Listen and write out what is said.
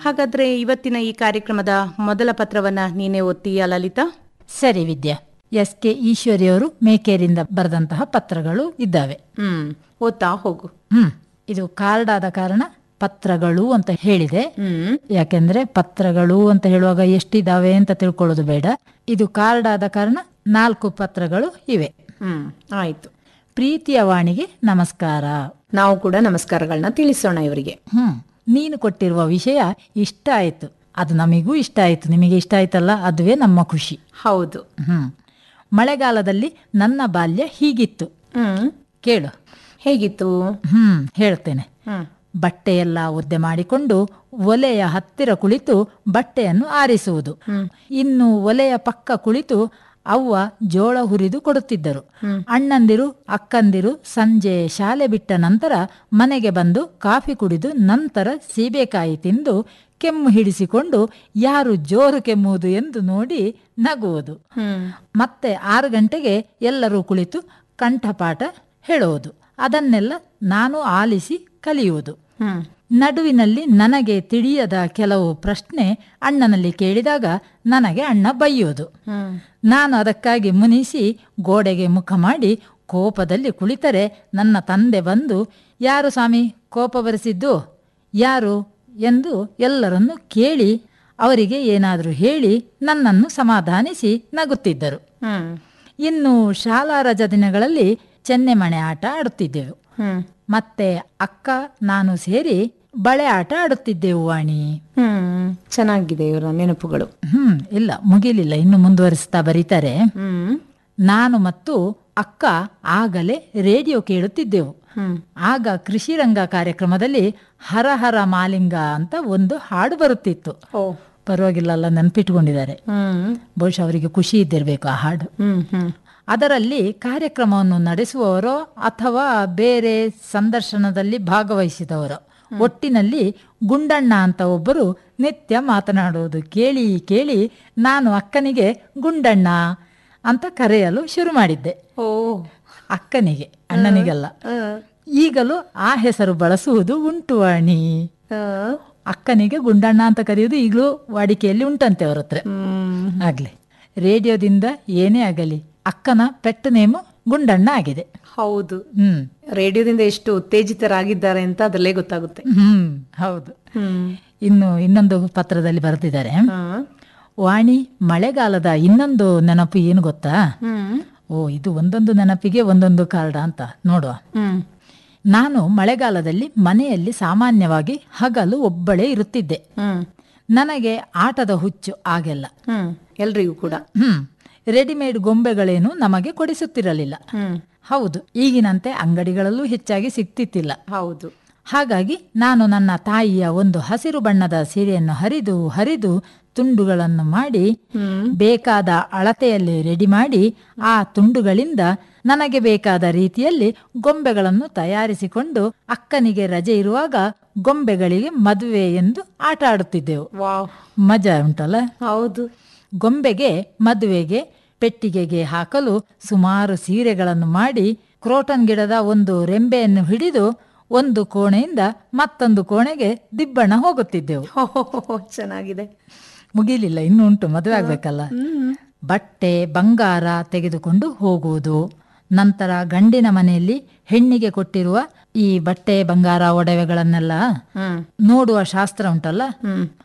ಹಾಗಾದ್ರೆ ಇವತ್ತಿನ ಈ ಕಾರ್ಯಕ್ರಮದ ಮೊದಲ ಪತ್ರವನ್ನ ನೀನೇ ಓದ್ತೀಯಾ ಲಲಿತಾ ಸರಿ ವಿದ್ಯಾ ಎಸ್ ಕೆ ಈಶ್ವರಿಯವರು ಮೇಕೇರಿಂದ ಬರೆದಂತಹ ಪತ್ರಗಳು ಇದ್ದಾವೆ ಹ್ಮ್ ಓದ್ತಾ ಹೋಗು ಹ್ಮ್ ಇದು ಕಾರ್ಡ್ ಆದ ಕಾರಣ ಪತ್ರಗಳು ಅಂತ ಹೇಳಿದೆ ಹ್ಮ್ ಯಾಕೆಂದ್ರೆ ಪತ್ರಗಳು ಅಂತ ಹೇಳುವಾಗ ಎಷ್ಟಿದಾವೆ ಅಂತ ತಿಳ್ಕೊಳ್ಳೋದು ಬೇಡ ಇದು ಕಾರ್ಡ್ ಆದ ಕಾರಣ ನಾಲ್ಕು ಪತ್ರಗಳು ಇವೆ ಹ್ಮ್ ಆಯ್ತು ಪ್ರೀತಿಯ ವಾಣಿಗೆ ನಮಸ್ಕಾರ ನಾವು ಕೂಡ ನಮಸ್ಕಾರಗಳನ್ನ ತಿಳಿಸೋಣ ಇವರಿಗೆ ಹ್ಮ್ ನೀನು ಕೊಟ್ಟಿರುವ ವಿಷಯ ಇಷ್ಟ ಆಯ್ತು ಅದು ನಮಿಗೂ ಇಷ್ಟ ಆಯ್ತು ನಿಮಗೆ ಇಷ್ಟ ಆಯ್ತಲ್ಲ ಅದುವೇ ನಮ್ಮ ಖುಷಿ ಹೌದು ಹ್ಮ್ ಮಳೆಗಾಲದಲ್ಲಿ ನನ್ನ ಬಾಲ್ಯ ಹೀಗಿತ್ತು ಹ್ಮ್ ಕೇಳು ಹೇಗಿತ್ತು ಹ್ಮ್ ಹೇಳ್ತೇನೆ ಹ್ಮ್ ಬಟ್ಟೆಯೆಲ್ಲ ಒದ್ದೆ ಮಾಡಿಕೊಂಡು ಒಲೆಯ ಹತ್ತಿರ ಕುಳಿತು ಬಟ್ಟೆಯನ್ನು ಆರಿಸುವುದು ಇನ್ನು ಒಲೆಯ ಪಕ್ಕ ಕುಳಿತು ಅವ್ವ ಜೋಳ ಹುರಿದು ಕೊಡುತ್ತಿದ್ದರು ಅಣ್ಣಂದಿರು ಅಕ್ಕಂದಿರು ಸಂಜೆ ಶಾಲೆ ಬಿಟ್ಟ ನಂತರ ಮನೆಗೆ ಬಂದು ಕಾಫಿ ಕುಡಿದು ನಂತರ ಸೀಬೆಕಾಯಿ ತಿಂದು ಕೆಮ್ಮು ಹಿಡಿಸಿಕೊಂಡು ಯಾರು ಜೋರು ಕೆಮ್ಮುವುದು ಎಂದು ನೋಡಿ ನಗುವುದು ಹ್ಮ್ ಮತ್ತೆ ಆರು ಗಂಟೆಗೆ ಎಲ್ಲರೂ ಕುಳಿತು ಕಂಠಪಾಠ ಹೇಳುವುದು ಅದನ್ನೆಲ್ಲ ನಾನು ಆಲಿಸಿ ಕಲಿಯುವುದು ಹ್ಮ್ ನಡುವಿನಲ್ಲಿ ನನಗೆ ತಿಳಿಯದ ಕೆಲವು ಪ್ರಶ್ನೆ ಅಣ್ಣನಲ್ಲಿ ಕೇಳಿದಾಗ ನನಗೆ ಅಣ್ಣ ಬೈಯೋದು ಹ್ಮ್ ನಾನು ಅದಕ್ಕಾಗಿ ಮುನಿಸಿ ಗೋಡೆಗೆ ಮುಖ ಮಾಡಿ ಕೋಪದಲ್ಲಿ ಕುಳಿತರೆ ನನ್ನ ತಂದೆ ಬಂದು ಯಾರು ಸ್ವಾಮಿ ಕೋಪ ಬರೆಸಿದ್ದು ಯಾರು ಎಂದು ಎಲ್ಲರನ್ನು ಕೇಳಿ ಅವರಿಗೆ ಏನಾದರೂ ಹೇಳಿ ನನ್ನನ್ನು ಸಮಾಧಾನಿಸಿ ನಗುತ್ತಿದ್ದರು ಹ್ಮ್ ಇನ್ನು ಶಾಲಾ ರಜಾ ದಿನಗಳಲ್ಲಿ ಚೆನ್ನೆಮಣೆ ಆಟ ಆಡುತ್ತಿದ್ದೆವು ಹ್ಮ್ ಮತ್ತೆ ಅಕ್ಕ ನಾನು ಸೇರಿ ಬಳೆ ಆಟ ಆಡುತ್ತಿದ್ದೆವು ವಾಣಿ ಹ್ಮ್ ಚೆನ್ನಾಗಿದೆ ಇವರ ನೆನಪುಗಳು ಹ್ಮ್ ಇಲ್ಲ ಮುಗಿಲಿಲ್ಲ ಇನ್ನು ಮುಂದುವರಿಸ್ತಾ ಬರೀತಾರೆ ಹ್ಮ್ ನಾನು ಮತ್ತು ಅಕ್ಕ ಆಗಲೇ ರೇಡಿಯೋ ಕೇಳುತ್ತಿದ್ದೆವು ಹ್ಮ್ ಆಗ ಕೃಷಿ ರಂಗ ಕಾರ್ಯಕ್ರಮದಲ್ಲಿ ಹರ ಹರ ಮಾಲಿಂಗ ಅಂತ ಒಂದು ಹಾಡು ಬರುತ್ತಿತ್ತು ಓ ಪರವಾಗಿಲ್ಲ ನೆನಪಿಟ್ಕೊಂಡಿದ್ದಾರೆ ಹ್ಮ್ ಬಹುಶಃ ಅವರಿಗೆ ಖುಷಿ ಇದ್ದಿರಬೇಕು ಆ ಹಾಡು ಹ್ಮ್ ಹ್ಮ್ ಅದರಲ್ಲಿ ಕಾರ್ಯಕ್ರಮವನ್ನು ನಡೆಸುವವರೋ ಅಥವಾ ಬೇರೆ ಸಂದರ್ಶನದಲ್ಲಿ ಭಾಗವಹಿಸಿದವರೋ ಒಟ್ಟಿನಲ್ಲಿ ಗುಂಡಣ್ಣ ಅಂತ ಒಬ್ಬರು ನಿತ್ಯ ಮಾತನಾಡುವುದು ಕೇಳಿ ಕೇಳಿ ನಾನು ಅಕ್ಕನಿಗೆ ಗುಂಡಣ್ಣ ಅಂತ ಕರೆಯಲು ಶುರು ಮಾಡಿದ್ದೆ ಓ ಅಕ್ಕನಿಗೆ ಅಣ್ಣನಿಗಲ್ಲ ಈಗಲೂ ಆ ಹೆಸರು ಬಳಸುವುದು ಉಂಟು ವಾಣಿ ಅಕ್ಕನಿಗೆ ಗುಂಡಣ್ಣ ಅಂತ ಕರೆಯುವುದು ಈಗಲೂ ವಾಡಿಕೆಯಲ್ಲಿ ಉಂಟಂತೆ ಅವ್ರ ಹತ್ರ ಹ್ಮ್ ಆಗ್ಲಿ ರೇಡಿಯೋದಿಂದ ಏನೇ ಆಗಲಿ ಅಕ್ಕನ ಪೆಟ್ ನೇಮು ಗುಂಡಣ್ಣ ಆಗಿದೆ ಹೌದು ಹ್ಮ್ ರೇಡಿಯೋದಿಂದ ಎಷ್ಟು ಉತ್ತೇಜಿತರಾಗಿದ್ದಾರೆ ಅಂತ ಅದರಲ್ಲೇ ಗೊತ್ತಾಗುತ್ತೆ ಹ್ಮ್ ಹೌದು ಹ್ಮ್ ಇನ್ನು ಇನ್ನೊಂದು ಪತ್ರದಲ್ಲಿ ಬರೆದಿದ್ದಾರೆ ಹಾ. ವಾಣಿ ಮಳೆಗಾಲದ ಇನ್ನೊಂದು ನೆನಪು ಏನು ಗೊತ್ತಾ ಹ್ಮ್ ಓ ಇದು ಒಂದೊಂದು ನೆನಪಿಗೆ ಒಂದೊಂದು ಕಾರ್ಡ ಅಂತ ನೋಡುವ ಹ್ಮ್ ನಾನು ಮಳೆಗಾಲದಲ್ಲಿ ಮನೆಯಲ್ಲಿ ಸಾಮಾನ್ಯವಾಗಿ ಹಗಲು ಒಬ್ಬಳೇ ಇರುತ್ತಿದ್ದೆ ಹ್ಮ್ ನನಗೆ ಆಟದ ಹುಚ್ಚು ಆಗೆಲ್ಲ ಹ್ಮ್ ಎಲ್ರಿಗೂ ಕೂಡ ಹ್ಮ್ ರೆಡಿಮೇಡ್ ಗೊಂಬೆಗಳೇನು ನಮಗೆ ಕೊಡಿಸುತ್ತಿರಲಿಲ್ಲ ಹ್ಮ್ ಹೌದು ಈಗಿನಂತೆ ಅಂಗಡಿಗಳಲ್ಲೂ ಹೆಚ್ಚಾಗಿ ಸಿಗ್ತಿತ್ತಿಲ್ಲ ಹೌದು ಹಾಗಾಗಿ ನಾನು ನನ್ನ ತಾಯಿಯ ಒಂದು ಹಸಿರು ಬಣ್ಣದ ಸೀರೆಯನ್ನು ಹರಿದು ಹರಿದು ತುಂಡುಗಳನ್ನು ಮಾಡಿ ಬೇಕಾದ ಅಳತೆಯಲ್ಲಿ ರೆಡಿ ಮಾಡಿ ಆ ತುಂಡುಗಳಿಂದ ನನಗೆ ಬೇಕಾದ ರೀತಿಯಲ್ಲಿ ಗೊಂಬೆಗಳನ್ನು ತಯಾರಿಸಿಕೊಂಡು ಅಕ್ಕನಿಗೆ ರಜೆ ಇರುವಾಗ ಗೊಂಬೆಗಳಿಗೆ ಮದುವೆ ಎಂದು ಆಟ ಆಡುತ್ತಿದ್ದೆವು ವಾವ್ ಮಜಾ ಉಂಟಲ್ಲ ಹೌದು ಗೊಂಬೆಗೆ ಮದುವೆಗೆ ಪೆಟ್ಟಿಗೆಗೆ ಹಾಕಲು ಸುಮಾರು ಸೀರೆಗಳನ್ನು ಮಾಡಿ ಕ್ರೋಟನ್ ಗಿಡದ ಒಂದು ರೆಂಬೆಯನ್ನು ಹಿಡಿದು ಒಂದು ಕೋಣೆಯಿಂದ ಮತ್ತೊಂದು ಕೋಣೆಗೆ ದಿಬ್ಬಣ ಹೋಗುತ್ತಿದ್ದೆವು ಹೋ, ಚೆನ್ನಾಗಿದೆ ಮುಗಿಲಿಲ್ಲ ಇನ್ನು ಉಂಟು ಮದುವೆ ಆಗ್ಬೇಕಲ್ಲ ಬಟ್ಟೆ ಬಂಗಾರ ತೆಗೆದುಕೊಂಡು ಹೋಗುವುದು ನಂತರ ಗಂಡಿನ ಮನೆಯಲ್ಲಿ ಹೆಣ್ಣಿಗೆ ಕೊಟ್ಟಿರುವ ಈ ಬಟ್ಟೆ ಬಂಗಾರ ಒಡವೆಗಳನ್ನೆಲ್ಲ ಹ್ಮ್ ನೋಡುವ ಶಾಸ್ತ್ರ ಉಂಟಲ್ಲ ಹ್ಮ್